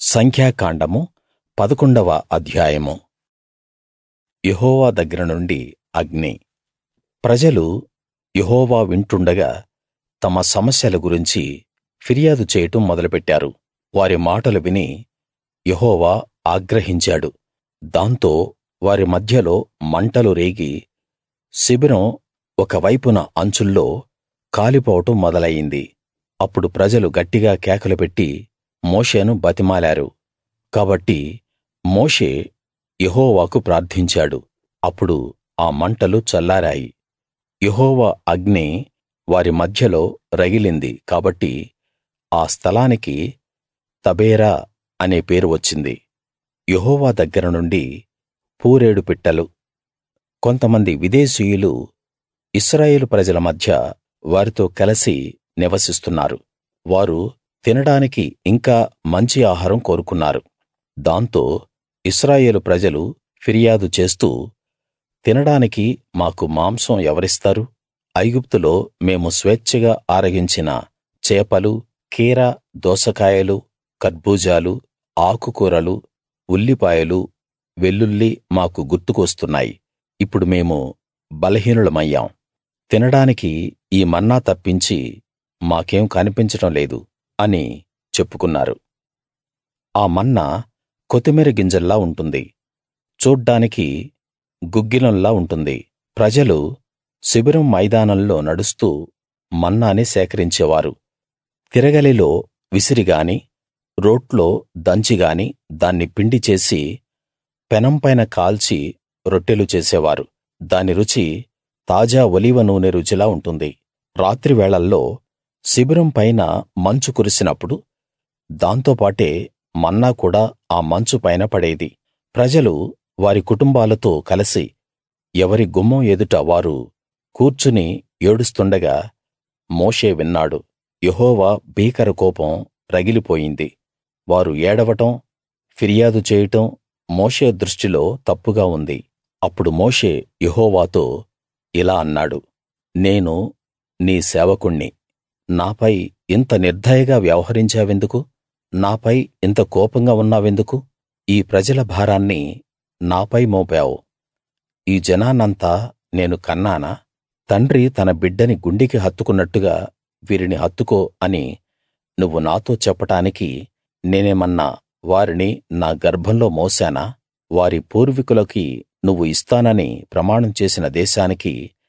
సంఖ్యాకాండము పదకొండవ అధ్యాయము యెహోవా దగ్గర నుండి అగ్ని ప్రజలు యెహోవా వింటుండగా తమ సమస్యల గురించి ఫిర్యాదు చేయడం మొదలుపెట్టారు వారి మాటలు విని యెహోవా ఆగ్రహించాడు దాంతో వారి మధ్యలో మంటలు రేగి శిబిరం ఒక వైపున అంచుల్లో కాలిపోవడం మొదలయింది అప్పుడు ప్రజలు గట్టిగా కేకలు పెట్టి మోషేను బతిమాలారు కాబట్టి మోషే యెహోవాకు ప్రార్థించాడు అప్పుడు ఆ మంటలు చల్లారాయి యెహోవా అగ్ని వారి మధ్యలో రగిలింది కాబట్టి ఆ స్థలానికి తబేరా అనే పేరు వచ్చింది యెహోవా దగ్గర నుండి పూరేడు పిట్టలు కొంతమంది విదేశీయులు ఇశ్రాయేలు ప్రజల మధ్య వారితో కలసి నివసిస్తున్నారు వారు తినడానికి ఇంకా మంచి ఆహారం కోరుకున్నారు దాంతో ఇశ్రాయేలు ప్రజలు ఫిర్యాదు చేస్తూ తినడానికి మాకు మాంసం ఎవరిస్తారు ఐగుప్తులో మేము స్వేచ్ఛగా ఆరగించిన చేపలు కీర దోసకాయలు కర్బూజాలు ఆకుకూరలు ఉల్లిపాయలు వెల్లుల్లి మాకు గుర్తుకు వస్తున్నాయి ఇప్పుడు మేము బలహీనులమయ్యాం తినడానికి ఈ మన్నా తప్పించి మాకేం కనిపించడం లేదు అని చెప్పుకున్నారు ఆ మన్నా కొత్తిమీర గింజల్లా ఉంటుంది చూడ్డానికి గుగ్గిలంలా ఉంటుంది ప్రజలు శిబిరం మైదానంలో నడుస్తూ మన్నాని సేకరించేవారు తిరగలిలో విసిరిగాని రోట్లో దంచిగాని దాన్ని పిండి చేసి పెనం పైన కాల్చి రొట్టెలు చేసేవారు దాని రుచి తాజా ఒలీవ నూనె రుచిలా ఉంటుంది రాత్రి వేళల్లో శిబిరం పైన మంచు కురిసినప్పుడు దాంతో పాటే మన్నా కూడా ఆ మంచు పైన పడేది ప్రజలు వారి కుటుంబాలతో కలసి ఎవరి గుమ్మం ఎదుట వారు కూర్చుని ఏడుస్తుండగా మోషే విన్నాడు యెహోవా భీకర కోపం రగిలిపోయింది వారు ఏడవడం ఫిర్యాదు చేయడం మోషే దృష్టిలో తప్పుగా ఉంది అప్పుడు మోషే యెహోవాతో ఇలా అన్నాడు నేను నీ సేవకుణ్ణి నాపై ఇంత నిర్దయగా వ్యవహరించావెందుకు నాపై ఇంత కోపంగా ఉన్నావెందుకు ఈ ప్రజల భారాన్ని నాపై మోపావు ఈ జనాన్నంతా నేను కన్నానా తండ్రి తన బిడ్డని గుండెకి హత్తుకున్నట్టుగా వీరిని హత్తుకో అని నువ్వు నాతో చెప్పడానికి నేనేమన్నా వారిని నా గర్భంలో మోశానా వారి పూర్వీకులకి నువ్వు ఇస్తానని ప్రమాణం చేసిన దేశానికి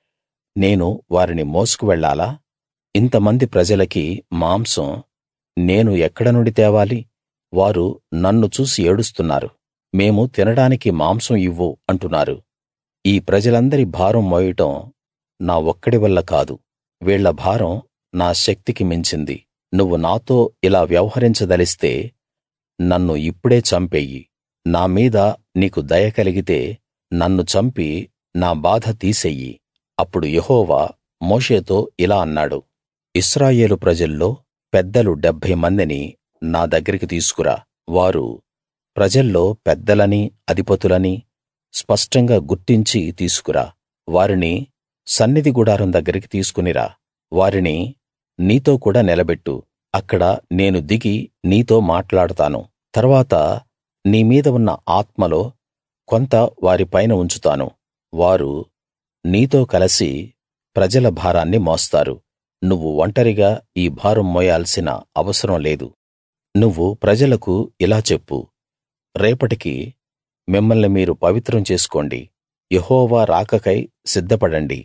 నేను వారిని మోసుకు వెళ్ళాలా ఇంతమంది ప్రజలకి మాంసం నేను ఎక్కడ నుండి తేవాలి వారు నన్ను చూసి ఏడుస్తున్నారు మేము తినడానికి మాంసం ఇవ్వు అంటున్నారు ఈ ప్రజలందరి భారం మోయడం నా ఒక్కడి వల్ల కాదు వీళ్ళ భారం నా శక్తికి మించింది నువ్వు నాతో ఇలా వ్యవహరించదలిస్తే నన్ను ఇప్పుడే చంపెయ్యి నా మీద నీకు దయ కలిగితే నన్ను చంపి నా బాధ తీసెయ్యి అప్పుడు యెహోవా మోషేతో ఇలా అన్నాడు ఇశ్రాయేలు ప్రజల్లో పెద్దలు డెబ్భై మందిని నా దగ్గరికి తీసుకురా వారు ప్రజల్లో పెద్దలని అధిపతులని స్పష్టంగా గుర్తించి తీసుకురా వారిని సన్నిధి గుడారం దగ్గరికి తీసుకునిరా వారిని నీతో కూడా నిలబెట్టు అక్కడ నేను దిగి నీతో మాట్లాడతాను తర్వాత నీ మీద ఉన్న ఆత్మలో కొంత వారి పైన ఉంచుతాను వారు నీతో కలసి ప్రజల భారాన్ని మోస్తారు నువ్వు ఒంటరిగా ఈ భారం మోయాల్సిన అవసరం లేదు నువ్వు ప్రజలకు ఇలా చెప్పు రేపటికి మిమ్మల్ని మీరు పవిత్రం చేసుకోండి యెహోవా రాకకై సిద్ధపడండి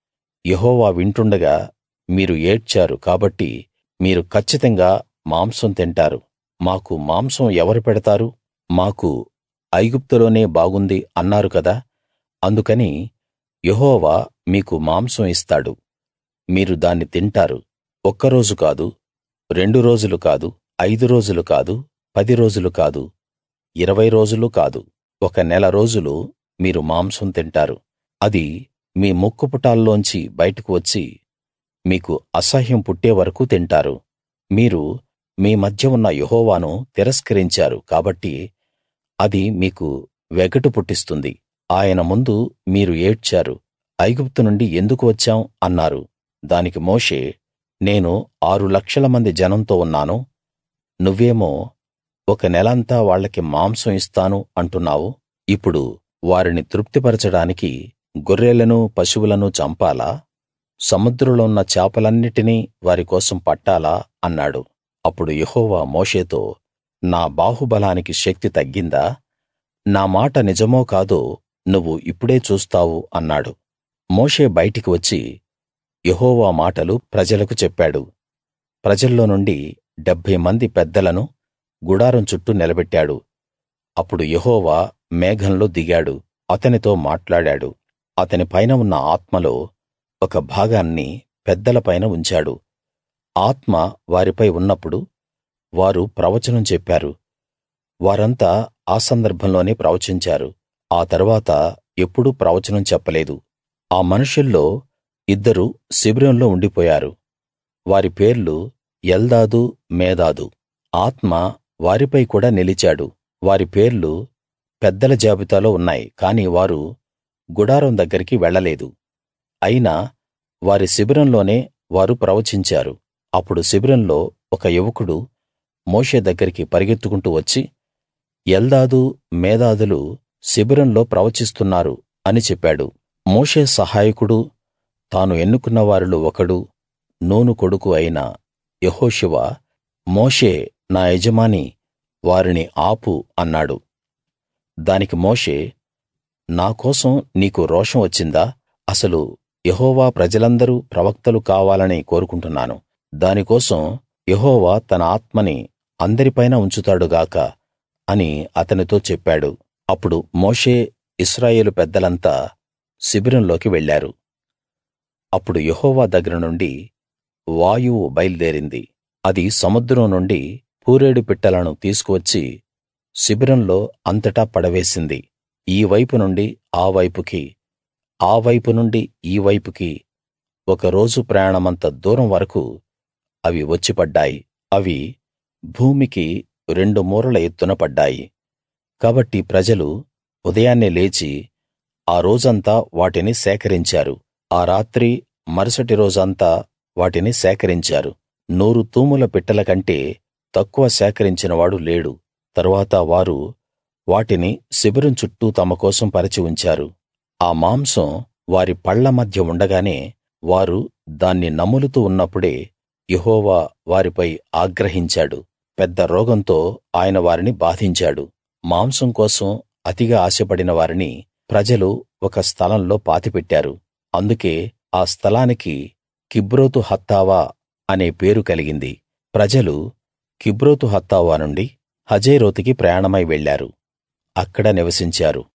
యెహోవా వింటుండగా మీరు ఏడ్చారు కాబట్టి మీరు కచ్చితంగా మాంసం తింటారు మాకు మాంసం ఎవరు పెడతారు మాకు ఐగుప్తులోనే బాగుంది అన్నారు కదా అందుకని యెహోవా మీకు మాంసం ఇస్తాడు మీరు దాన్ని తింటారు ఒక్కరోజు కాదు రెండు రోజులు కాదు ఐదు రోజులు కాదు పది రోజులు కాదు ఇరవై రోజులు కాదు ఒక నెల రోజులు మీరు మాంసం తింటారు అది మీ ముక్కుపుటాల్లోంచి బయటకు వచ్చి మీకు అసహ్యం పుట్టే వరకూ తింటారు మీరు మీ మధ్య ఉన్న యెహోవాను తిరస్కరించారు కాబట్టి అది మీకు వెగటు పుట్టిస్తుంది ఆయన ముందు మీరు ఏడ్చారు ఐగుప్తు నుండి ఎందుకు వచ్చాం అన్నారు దానికి మోషే నేను ఆరు లక్షల మంది జనంతో ఉన్నాను నువ్వేమో ఒక నెలంతా వాళ్లకి మాంసం ఇస్తాను అంటున్నావు ఇప్పుడు వారిని తృప్తిపరచడానికి గొర్రెలను పశువులను చంపాలా సముద్రంలో ఉన్న చేపలన్నిటినీ వారి కోసం పట్టాలా అన్నాడు అప్పుడు యెహోవా మోషేతో నా బాహుబలానికి శక్తి తగ్గిందా నా మాట నిజమో కాదో నువ్వు ఇప్పుడే చూస్తావు అన్నాడు మోషే బయటికి వచ్చి యెహోవా మాటలు ప్రజలకు చెప్పాడు ప్రజల్లో నుండి డెబ్భై మంది పెద్దలను గుడారం చుట్టూ నిలబెట్టాడు అప్పుడు యెహోవా మేఘంలో దిగాడు అతనితో మాట్లాడాడు అతని పైన ఉన్న ఆత్మలో ఒక భాగాన్ని పెద్దల పైన ఉంచాడు ఆత్మ వారిపై ఉన్నప్పుడు వారు ప్రవచనం చెప్పారు వారంతా ఆ సందర్భంలోనే ప్రవచించారు ఆ తరువాత ఎప్పుడూ ప్రవచనం చెప్పలేదు ఆ మనుషుల్లో ఇద్దరు శిబిరంలో ఉండిపోయారు వారి పేర్లు ఎల్దాదు మేదాదు ఆత్మ వారిపై కూడా నిలిచాడు వారి పేర్లు పెద్దల జాబితాలో ఉన్నాయి కాని వారు గుడారం దగ్గరికి వెళ్ళలేదు అయినా వారి శిబిరంలోనే వారు ప్రవచించారు అప్పుడు శిబిరంలో ఒక యువకుడు మోషే దగ్గరికి పరిగెత్తుకుంటూ వచ్చి ఎల్దాదు మేదాదులు శిబిరంలో ప్రవచిస్తున్నారు అని చెప్పాడు మోషే సహాయకుడు తాను ఎన్నుకున్న వారిలో ఒకడు నూను కొడుకు అయిన యెహోషువ మోషే నా యజమానీ వారిని ఆపు అన్నాడు దానికి మోషే నా కోసం నీకు రోషం వచ్చిందా అసలు యెహోవా ప్రజలందరూ ప్రవక్తలు కావాలని కోరుకుంటున్నాను దాని కోసం యెహోవా తన ఆత్మని అందరిపైన ఉంచుతాడు గాక అని అతనితో చెప్పాడు అప్పుడు మోషే ఇశ్రాయేలు పెద్దలంతా శిబిరంలోకి వెళ్ళారు అప్పుడు యెహోవా దగ్గర నుండి వాయువు బయల్దేరింది అది సముద్రం నుండి పూరేడు పిట్టలను తీసుకువచ్చి శిబిరంలో అంతటా పడవేసింది ఈ వైపు నుండి ఆ వైపుకి ఆ వైపు నుండి ఈ వైపుకి ఒక రోజు ప్రయాణమంత దూరం వరకూ అవి వచ్చి పడ్డాయి అవి భూమికి రెండు మూరల ఎత్తున పడ్డాయి కాబట్టి ప్రజలు ఉదయాన్నే లేచి ఆ రోజంతా వాటిని సేకరించారు ఆ రాత్రి మరుసటి రోజంతా వాటిని సేకరించారు నూరు తూముల పిట్టల కంటే తక్కువ సేకరించినవాడు లేడు తరువాత వారు వాటిని శిబిరం చుట్టూ తమ కోసం పరిచి ఉంచారు ఆ మాంసం వారి పళ్ళ మధ్య ఉండగానే వారు దాన్ని నములుతూ ఉన్నప్పుడే యెహోవా వారిపై ఆగ్రహించాడు పెద్ద రోగంతో ఆయన వారిని బాధించాడు మాంసం కోసం అతిగా ఆశపడిన వారిని ప్రజలు ఒక స్థలంలో పాతిపెట్టారు అందుకే ఆ స్థలానికి కిబ్రోతు హత్తావా అనే పేరు కలిగింది ప్రజలు కిబ్రోతు హత్తావా నుండి హజేరోతుకి ప్రయాణమై వెళ్ళారు అక్కడ నివసించారు